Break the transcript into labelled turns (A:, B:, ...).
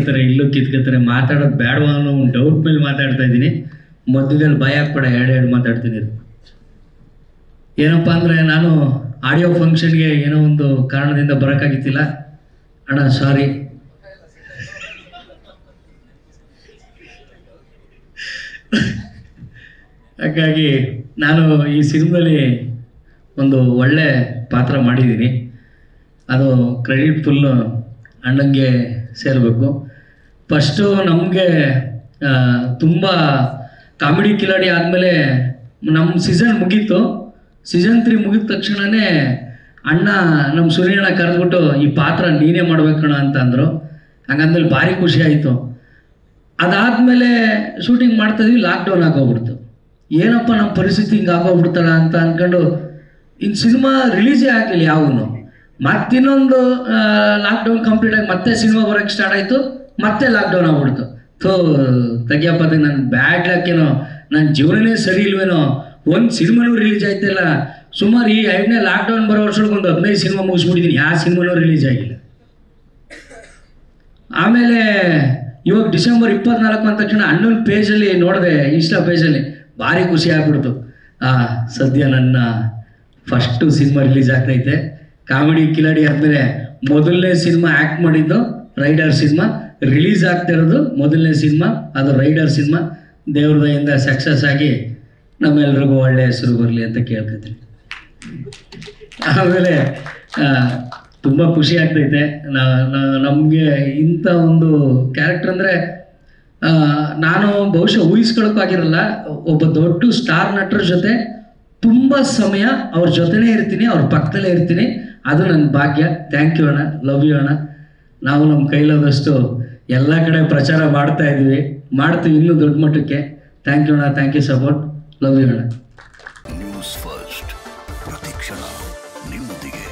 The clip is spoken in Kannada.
A: ಕಿತ್ಕತಾರೆ ಇಲ್ಲೂ ಕಿತ್ಕತಾರೆ ಮಾತಾಡೋದು ಬೇಡವಾ ಅನ್ನೋ ಒಂದು ಡೌಟ್ ಮೇಲೆ ಮಾತಾಡ್ತಾ ಇದ್ದೀನಿ ಮಧ್ಯದಲ್ಲಿ ಭಯ ಹಾಕ್ಬೇಡ ಎರಡು ಎರಡು ಮಾತಾಡ್ತೀನಿ ಇದು. ಏನಪ್ಪ ಅಂದರೆ ನಾನು ಆಡಿಯೋ ಫಂಕ್ಷನ್ಗೆ ಏನೋ ಒಂದು ಕಾರಣದಿಂದ ಬರೋಕ್ಕಾಗಿತ್ತಿಲ್ಲ ಅಣ್ಣ ಸಾರಿ ಹಾಗಾಗಿ ನಾನು ಈ ಸಿನಿಮಾದಲ್ಲಿ ಒಂದು ಒಳ್ಳೆ ಪಾತ್ರ ಮಾಡಿದ್ದೀನಿ ಅದು ಕ್ರೆಡಿಟ್ ಫುಲ್ಲು ಅಣ್ಣಂಗೆ ಸೇರಬೇಕು ಫಸ್ಟು ನಮಗೆ ತುಂಬ ಕಾಮಿಡಿ ಕಿಲಾಡಿ ಆದಮೇಲೆ ನಮ್ಮ ಸೀಸನ್ ಮುಗೀತು ಸೀಸನ್ ತ್ರೀ ಮುಗಿದ ತಕ್ಷಣವೇ ಅಣ್ಣ ನಮ್ಮ ಸೂರ್ಯಣ್ಣ ಕರೆದ್ಬಿಟ್ಟು ಈ ಪಾತ್ರ ನೀನೇ ಮಾಡ್ಬೇಕಣ್ಣ ಅಂತ ಅಂದರು ಹಂಗಂದ್ಮೇಲೆ ಭಾರಿ ಖುಷಿ ಆಯಿತು ಅದಾದಮೇಲೆ ಶೂಟಿಂಗ್ ಮಾಡ್ತಾಯಿದ್ವಿ ಲಾಕ್ಡೌನ್ ಆಗೋಗ್ಬಿಡ್ತು ಏನಪ್ಪ ನಮ್ಮ ಪರಿಸ್ಥಿತಿ ಹಿಂಗೆ ಆಗೋಗ್ಬಿಡ್ತಲ್ಲ ಅಂತ ಅಂದ್ಕೊಂಡು ಇನ್ನು ಸಿನಿಮಾ ರಿಲೀಸೇ ಆಗಲಿಲ್ಲ ಯಾವನು ಮತ್ತಿನ್ನೊಂದು ಲಾಕ್ಡೌನ್ ಕಂಪ್ಲೀಟ್ ಆಗಿ ಮತ್ತೆ ಸಿನಿಮಾ ಬರೋಕ್ಕೆ ಸ್ಟಾರ್ಟ್ ಆಯಿತು ಮತ್ತೆ ಲಾಕ್ಡೌನ್ ಆಗ್ಬಿಡ್ತು ಥೋ ತೆಗಿಯಪ್ಪ ನನ್ನ ಬ್ಯಾಡ್ ಲಕ್ಕೇನೋ ನನ್ನ ಜೀವನನೇ ಸರಿ ಇಲ್ವೇನೋ ಒಂದು ಸಿನಿಮಾನೂ ರಿಲೀಸ್ ಆಯ್ತಿಲ್ಲ ಸುಮಾರು ಈ ಎರಡನೇ ಲಾಕ್ಡೌನ್ ಬರೋ ವರ್ಷಕ್ಕೆ ಒಂದು ಹದಿನೈದು ಸಿನಿಮಾ ಮುಗಿಸ್ಬಿಟ್ಟಿದ್ದೀನಿ ಯಾವ ಸಿನಿಮಾನೂ ರಿಲೀಸ್ ಆಗಿಲ್ಲ ಆಮೇಲೆ ಇವಾಗ ಡಿಸೆಂಬರ್ ಇಪ್ಪತ್ನಾಲ್ಕು ಅಂದ ತಕ್ಷಣ ಅಣ್ಣನ ಪೇಜಲ್ಲಿ ನೋಡಿದೆ ಇನ್ಸ್ಟಾ ಪೇಜಲ್ಲಿ ಭಾರಿ ಖುಷಿ ಆಗ್ಬಿಡ್ತು ಆ ಸದ್ಯ ನನ್ನ ಫಸ್ಟು ಸಿನಿಮಾ ರಿಲೀಸ್ ಆಗ್ತೈತೆ ಕಾಮಿಡಿ ಕಿಲಾಡಿ ಆದಮೇಲೆ ಮೊದಲನೇ ಸಿನಿಮಾ ಆ್ಯಕ್ಟ್ ಮಾಡಿದ್ದು ರೈಡರ್ ಸಿನಿಮಾ ರಿಲೀಸ್ ಆಗ್ತಿರೋದು ಮೊದಲನೇ ಸಿನಿಮಾ ಅದು ರೈಡರ್ ಸಿನಿಮಾ ದೇವ್ರ ದಯಿಂದ ಸಕ್ಸಸ್ ಆಗಿ ನಮ್ಮೆಲ್ರಿಗೂ ಒಳ್ಳೆಯ ಹೆಸರು ಬರಲಿ ಅಂತ ಕೇಳ್ಕೊತೀನಿ ಆಮೇಲೆ ತುಂಬ ಖುಷಿ ಆಗ್ತೈತೆ ನಮಗೆ ಇಂಥ ಒಂದು ಕ್ಯಾರೆಕ್ಟರ್ ಅಂದರೆ ನಾನು ಬಹುಶಃ ಊಹಿಸ್ಕೊಳಕ್ಕಾಗಿರಲ್ಲ ಒಬ್ಬ ದೊಡ್ಡ ಸ್ಟಾರ್ ನಟರ ಜೊತೆ ತುಂಬ ಸಮಯ ಅವ್ರ ಜೊತೆನೇ ಇರ್ತೀನಿ ಅವ್ರ ಪಕ್ಕದಲ್ಲೇ ಇರ್ತೀನಿ ಅದು ನನ್ನ ಭಾಗ್ಯ ಥ್ಯಾಂಕ್ ಯು ಅಣ್ಣ ಲವ್ ಯು ಅಣ್ಣ ನಾವು ನಮ್ಮ ಕೈಲಾದಷ್ಟು ಎಲ್ಲ ಕಡೆ ಪ್ರಚಾರ ಮಾಡ್ತಾ ಇದ್ವಿ ಮಾಡ್ತೀವಿ ಇನ್ನೂ ದೊಡ್ಡ ಮಟ್ಟಕ್ಕೆ ಥ್ಯಾಂಕ್ ಯು ಅಣ್ಣ thank you support love you ಅಣ್ಣ
B: ನ್ಯೂಸ್ ಫಸ್ಟ್ ಪ್ರತಿಕ್ಷಣ ನಿಮ್ಮೊಂದಿಗೆ